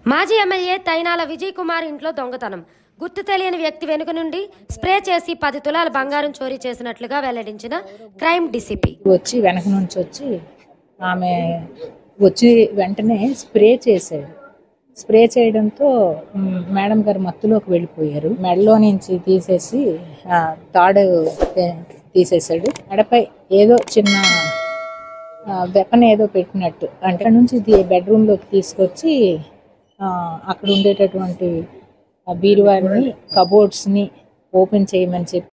మాజీ ఎమ్మెల్యే తైనాల విజయ్ కుమార్ ఇంట్లో దొంగతనం గుర్తు తెలియని వ్యక్తి వెనుక నుండి స్ప్రే చేసి పది తులాల బంగారం చోరీ చేసినట్లుగా వెల్లడించిన క్రైమ్ డీసీపీ వచ్చి వెనక నుంచి వచ్చి ఆమె వచ్చి వెంటనే స్ప్రే చేశాడు స్ప్రే చేయడంతో మ్, మేడం గారు మత్తులోకి వెళ్ళిపోయారు మెడలో నుంచి తీసేసి ఆ, తాడు తీ- తీసేశాడు మెడపై ఏదో చిన్న వెపన్ ఏదో పెట్టినట్టు అంటే అక్కడ నుంచి ఇది బెడ్రూమ్లోకి తీసుకొచ్చి ఆ, అక్కడ ఉండేటటువంటి ఆ బీరువాని కబోర్డ్స్ని ఓపెన్ చేయమని చెప్పి